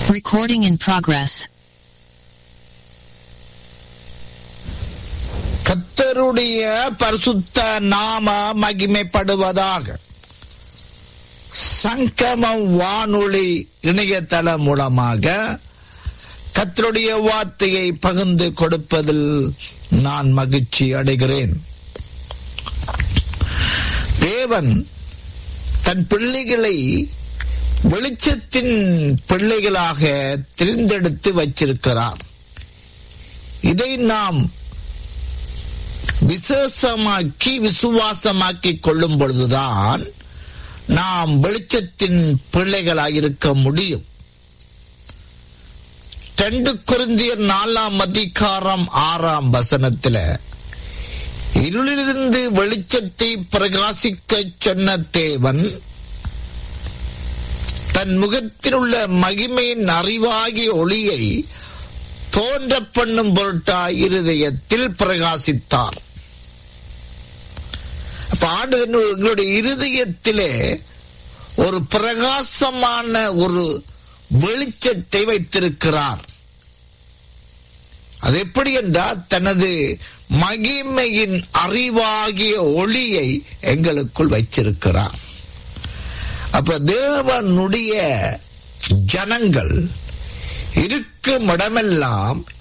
Recording in progress. கத்தருடைய பரிசுத்த நாம மகிமைப்படுவதாக சங்கமம் வானொலி இணையதளம் மூலமாக கத்தருடைய வார்த்தையை பகிர்ந்து கொடுப்பதில் நான் மகிழ்ச்சி அடைகிறேன் தேவன் தன் பிள்ளைகளை வெளிச்சத்தின் பிள்ளைகளாக தெரிந்தெடுத்து வச்சிருக்கிறார் இதை நாம் விசேஷமாக்கி விசுவாசமாக்கி கொள்ளும் பொழுதுதான் நாம் வெளிச்சத்தின் பிள்ளைகளாக இருக்க முடியும் ரெண்டு குருந்தியர் நாலாம் அதிகாரம் ஆறாம் வசனத்துல இருளிலிருந்து வெளிச்சத்தை பிரகாசிக்க சொன்ன தேவன் தன் முகத்தில் உள்ள மகிமையின் அறிவாகிய ஒளியை தோன்ற பண்ணும் பொருட்டாய் இருதயத்தில் பிரகாசித்தார் அப்ப ஆண்டு எங்களுடைய இருதயத்திலே ஒரு பிரகாசமான ஒரு வெளிச்சத்தை வைத்திருக்கிறார் அது எப்படி என்றால் தனது மகிமையின் அறிவாகிய ஒளியை எங்களுக்குள் வைச்சிருக்கிறார் அப்ப தேவனுடைய ஜனங்கள் இருக்கும் இடமெல்லாம்